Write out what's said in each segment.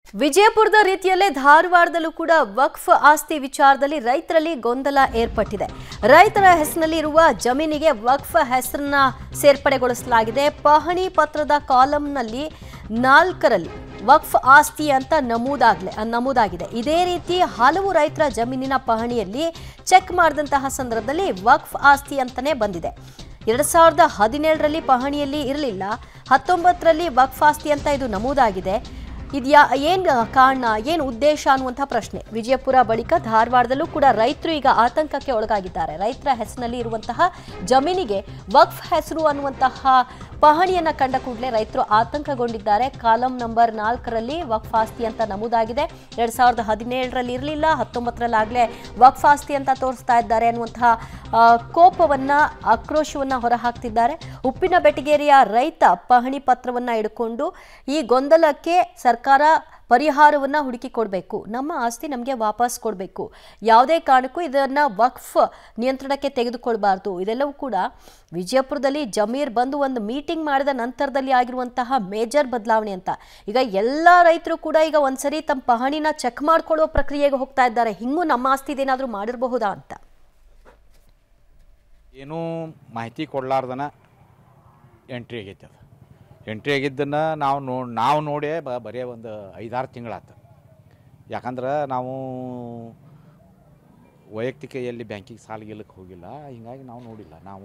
ವಿಜಯಪುರದ ರೀತಿಯಲ್ಲೇ ಧಾರವಾಡದಲ್ಲೂ ಕೂಡ ವಕ್ಫ್ ಆಸ್ತಿ ವಿಚಾರದಲ್ಲಿ ರೈತರಲ್ಲಿ ಗೊಂದಲ ಏರ್ಪಟ್ಟಿದೆ ರೈತರ ಹೆಸರಿನಲ್ಲಿ ಇರುವ ಜಮೀನಿಗೆ ವಕ್ಫ್ ಹೆಸರನ್ನ ಸೇರ್ಪಡೆಗೊಳಿಸಲಾಗಿದೆ ಪಹಣಿ ಪತ್ರದ ಕಾಲಂನಲ್ಲಿ ನಾಲ್ಕರಲ್ಲಿ ವಕ್ಫ್ ಆಸ್ತಿ ಅಂತ ನಮೂದಾಗ್ಲೆ ನಮೂದಾಗಿದೆ ಇದೇ ರೀತಿ ಹಲವು ರೈತರ ಜಮೀನಿನ ಪಹಣಿಯಲ್ಲಿ ಚೆಕ್ ಮಾಡಿದಂತಹ ಸಂದರ್ಭದಲ್ಲಿ ವಕ್ಫ್ ಆಸ್ತಿ ಅಂತಾನೆ ಬಂದಿದೆ ಎರಡ್ ಸಾವಿರದ ಹದಿನೇಳರಲ್ಲಿ ಪಹಣಿಯಲ್ಲಿ ಇರಲಿಲ್ಲ ಹತ್ತೊಂಬತ್ತರಲ್ಲಿ ವಕ್ಫ್ ಆಸ್ತಿ ಅಂತ ಇದು ನಮೂದಾಗಿದೆ ಇದ್ಯಾ ಏನ್ ಕಾರಣ ಏನು ಉದ್ದೇಶ ಅನ್ನುವಂಥ ಪ್ರಶ್ನೆ ವಿಜಯಪುರ ಬಳಿಕ ಧಾರವಾಡದಲ್ಲೂ ಕೂಡ ರೈತರು ಈಗ ಆತಂಕಕ್ಕೆ ಒಳಗಾಗಿದ್ದಾರೆ ರೈತರ ಹೆಸರಿನಲ್ಲಿ ಇರುವಂತಹ ಜಮೀನಿಗೆ ವಕ್ಫ್ ಹೆಸರು ಅನ್ನುವಂತಹ ಪಹಣಿಯನ್ನ ಕಂಡ ಕೂಡಲೇ ರೈತರು ಆತಂಕಗೊಂಡಿದ್ದಾರೆ ಕಾಲಂ ನಂಬರ್ ನಾಲ್ಕರಲ್ಲಿ ವಕ್ಫ್ ಆಸ್ತಿ ಅಂತ ನಮೂದಾಗಿದೆ ಎರಡ್ ಸಾವಿರದ ಹದಿನೇಳರಲ್ಲಿ ಇರಲಿಲ್ಲ ಹತ್ತೊಂಬತ್ತರಲ್ಲಾಗಲೇ ವಕ್ಫ್ ಆಸ್ತಿ ಅಂತ ತೋರಿಸ್ತಾ ಇದ್ದಾರೆ ಅನ್ನುವಂತಹ ಆ, ಕೋಪವನ್ನ ಆಕ್ರೋಶವನ್ನ ಹೊರಹಾಕ್ತಿದ್ದಾರೆ ಉಪ್ಪಿನ ಬೆಟಗೇರಿಯ ರೈತ ಪಹಣಿ ಪತ್ರವನ್ನ ಹಿಡ್ಕೊಂಡು ಈ ಗೊಂದಲಕ್ಕೆ ಸರ್ಕಾರ ಪರಿಹಾರವನ್ನ ಹುಡುಕಿ ಕೊಡಬೇಕು ನಮ್ಮ ಆಸ್ತಿ ನಮಗೆ ವಾಪಸ್ ಕೊಡಬೇಕು ಯಾವುದೇ ಕಾರಣಕ್ಕೂ ಇದನ್ನ ವಕ್ಫ್ ನಿಯಂತ್ರಣಕ್ಕೆ ತೆಗೆದುಕೊಳ್ಬಾರ್ದು ಇದೆಲ್ಲವೂ ಕೂಡ ವಿಜಯಪುರದಲ್ಲಿ ಜಮೀರ್ ಬಂದು ಒಂದು ಮೀಟಿಂಗ್ ಮಾಡಿದ ನಂತರದಲ್ಲಿ ಆಗಿರುವಂತಹ ಮೇಜರ್ ಬದಲಾವಣೆ ಅಂತ ಈಗ ಎಲ್ಲ ರೈತರು ಕೂಡ ಈಗ ಒಂದ್ಸರಿ ತಮ್ಮ ಪಹಣಿನ ಚೆಕ್ ಮಾಡ್ಕೊಳ್ಳೋ ಪ್ರಕ್ರಿಯೆಗೆ ಹೋಗ್ತಾ ಇದ್ದಾರೆ ಹಿಂಗೂ ನಮ್ಮ ಆಸ್ತಿ ಇದೇನಾದ್ರೂ ಮಾಡಿರಬಹುದಾ ಅಂತ ಏನೂ ಮಾಹಿತಿ ಕೊಡ್ಲಾರ್ದನ ಎಂಟ್ರಿ ಆಗೈತೆ ಅದು ಎಂಟ್ರಿ ಆಗಿದ್ದನ್ನು ನಾವು ನೋ ನಾವು ನೋಡೇ ಬ ಬರೀ ಒಂದು ಐದಾರು ತಿಂಗಳಾತು ಯಾಕಂದ್ರೆ ನಾವು ವೈಯಕ್ತಿಕ ಎಲ್ಲಿ ಬ್ಯಾಂಕಿಗೆ ಸಾಲ ಗೆಲ್ಲಕ್ಕೆ ಹೋಗಿಲ್ಲ ಹಿಂಗಾಗಿ ನಾವು ನೋಡಿಲ್ಲ ನಾವು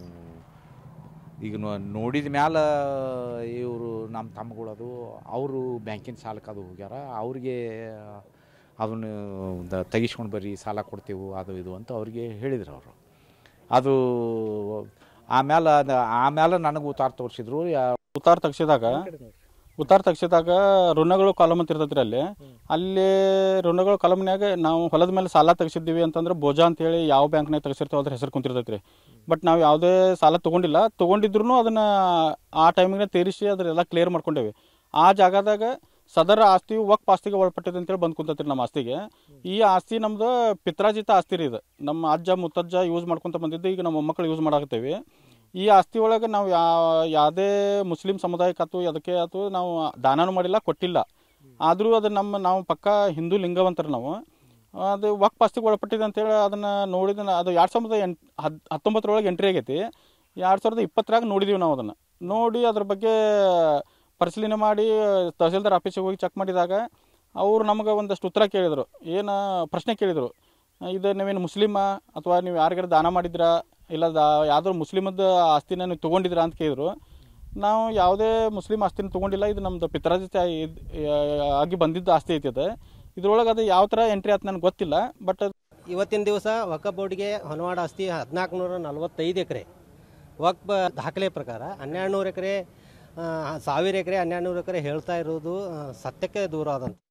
ಈಗ ನೋ- ನೋಡಿದ ಮ್ಯಾಲ ಇವರು ನಮ್ಮ ತಮ್ಮಗಳದು ಅವರು ಬ್ಯಾಂಕಿನ ಸಾಲಕ್ಕೆ ಅದು ಹೋಗ್ಯಾರ ಅವ್ರಿಗೆ ಅದನ್ನು ದ- ತೆಗಿಸ್ಕೊಂಡು ಬರ್ರಿ ಸಾಲ ಕೊಡ್ತೇವೆ ಅದು ಇದು ಅಂತ ಅವ್ರಿಗೆ ಹೇಳಿದ್ರು ಅವರು ಅದು ಆಮೇಲೆ ಅದು ಆಮೇಲೆ ನನಗೆ ಉತ್ತಾರ ತೋರಿಸಿದ್ರು ಉತ್ತಾರ ತೆಗ್ಸಿದಾಗ ಉತ್ತಾರ ತೆಗ್ಸಿದಾಗ ಋಣಗಳು ಕಾಲಮ್ ಅಂತ ಇರ್ತೈತ್ರಿ ಅಲ್ಲಿ ಅಲ್ಲಿ ಋಣಗಳು ಕಾಲಮ್ನ್ಯಾಗ ನಾವು ಹೊಲದ ಮೇಲೆ ಸಾಲ ತೆಗ್ಸಿದ್ದೀವಿ ಅಂತಂದ್ರೆ ಬೋಜಾ ಅಂತೇಳಿ ಯಾವ ಬ್ಯಾಂಕ್ನಾಗ ತೆಗ್ಸಿರ್ತೇವೆ ಅದ್ರ ಹೆಸರು ಕುಂತಿರ್ತೈತ್ರಿ ಬಟ್ ನಾವು ಯಾವುದೇ ಸಾಲ ತೊಗೊಂಡಿಲ್ಲ ತೊಗೊಂಡಿದ್ರು ಅದನ್ನ ಆ ಟೈಮಿಗೆ ತೀರಿಸಿ ಅದನ್ನೆಲ್ಲ ಕ್ಲಿಯರ್ ಮಾಡ್ಕೊಂಡೇವಿ ಆ ಜಾಗದಾಗ ಸದರ ಆಸ್ತಿ ವಕ್ಫ್ ಆಸ್ತಿಗೆ ಒಳಪಟ್ಟಿದೆ ಅಂತೇಳಿ ಬಂದು ಕುಂತೈತ್ರಿ ನಮ್ಮ ಆಸ್ತಿಗೆ ಈ ಆಸ್ತಿ ನಮ್ದು ಪಿತ್ರಾಜಿತ ಆಸ್ತಿ ರೀ ಇದು ನಮ್ಮ ಅಜ್ಜ ಮುತ್ತಜ್ಜ ಯೂಸ್ ಮಾಡ್ಕೊಂತ ಬಂದಿದ್ದು ಈಗ ನಮ್ಮ ಮೊಮ್ಮಕ್ಕಳು ಯೂಸ್ ಮಾಡಾಕತ್ತೇವಿ ಈ ಆಸ್ತಿ ಒಳಗೆ ನಾವು ಯಾ ಯಾವುದೇ ಮುಸ್ಲಿಂ ಸಮುದಾಯಕ್ಕೆ ಅದಕ್ಕೆ ಆತು ನಾವು ದಾನನೂ ಮಾಡಿಲ್ಲ ಕೊಟ್ಟಿಲ್ಲ ಆದರೂ ಅದು ನಮ್ಮ ನಾವು ಪಕ್ಕ ಹಿಂದೂ ಲಿಂಗವಂತರ ನಾವು ಅದು ವಕ್ಫ್ ಆಸ್ತಿಗೆ ಒಳಪಟ್ಟಿದೆ ಅಂತೇಳಿ ಅದನ್ನು ನೋಡಿದ ಅದು ಎರಡು ಸಾವಿರದ ಎಂಟು ಹದ್ ಹತ್ತೊಂಬತ್ತರೊಳಗೆ ಎಂಟ್ರಿ ಆಗೈತಿ ಎರಡು ಸಾವಿರದ ಇಪ್ಪತ್ತರಾಗ ನೋಡಿದೀವಿ ನಾವು ಅದನ್ನು ನೋಡಿ ಅದ್ರ ಬಗ್ಗೆ ಪರಿಶೀಲನೆ ಮಾಡಿ ತಹಸೀಲ್ದಾರ್ ಆಫೀಸಿಗೆ ಹೋಗಿ ಚೆಕ್ ಮಾಡಿದಾಗ ಅವರು ನಮಗೆ ಒಂದಷ್ಟು ಉತ್ತರ ಕೇಳಿದರು ಏನು ಪ್ರಶ್ನೆ ಕೇಳಿದರು ಇದು ನೀವೇನು ಮುಸ್ಲಿಮ ಅಥವಾ ನೀವು ಯಾರಿಗಾರ ದಾನ ಮಾಡಿದ್ರಾ ಇಲ್ಲ ದಾ ಯಾವ್ದಾದ್ರು ಮುಸ್ಲಿಮದ ಆಸ್ತಿನ ನೀವು ತೊಗೊಂಡಿದ್ರಾ ಅಂತ ಕೇಳಿದ್ರು ನಾವು ಯಾವುದೇ ಮುಸ್ಲಿಂ ಆಸ್ತಿನ ತೊಗೊಂಡಿಲ್ಲ ಇದು ನಮ್ಮದು ಪಿತ್ರಾಜಿತ ಇದ್- ಆಗಿ ಬಂದಿದ್ದ ಆಸ್ತಿ ಐತಿ ಅದು ಇದ್ರೊಳಗೆ ಅದು ಯಾವ ಥರ ಎಂಟ್ರಿ ಆಯ್ತು ನನಗೆ ಗೊತ್ತಿಲ್ಲ ಬಟ್ ಇವತ್ತಿನ ದಿವಸ ವಕ್ಫ್ ಬೋರ್ಡ್ಗೆ ಹೊನವಾಡ ಆಸ್ತಿ ಹದಿನಾಲ್ಕು ನೂರ ನಲವತ್ತೈದು ಎಕರೆ ವಕ್ಫ್ ದಾಖಲೆ ಪ್ರಕಾರ ಹನ್ನೆರಡು ನೂರು ಎಕರೆ ಸಾವಿರ ಎಕರೆ ಹನ್ನೆರಡು ನೂರು ಎಕರೆ ಹೇಳ್ತಾ ಇರೋದು ಆ, ಸತ್ಯಕ್ಕೆ ದೂರ ಆದಂಥ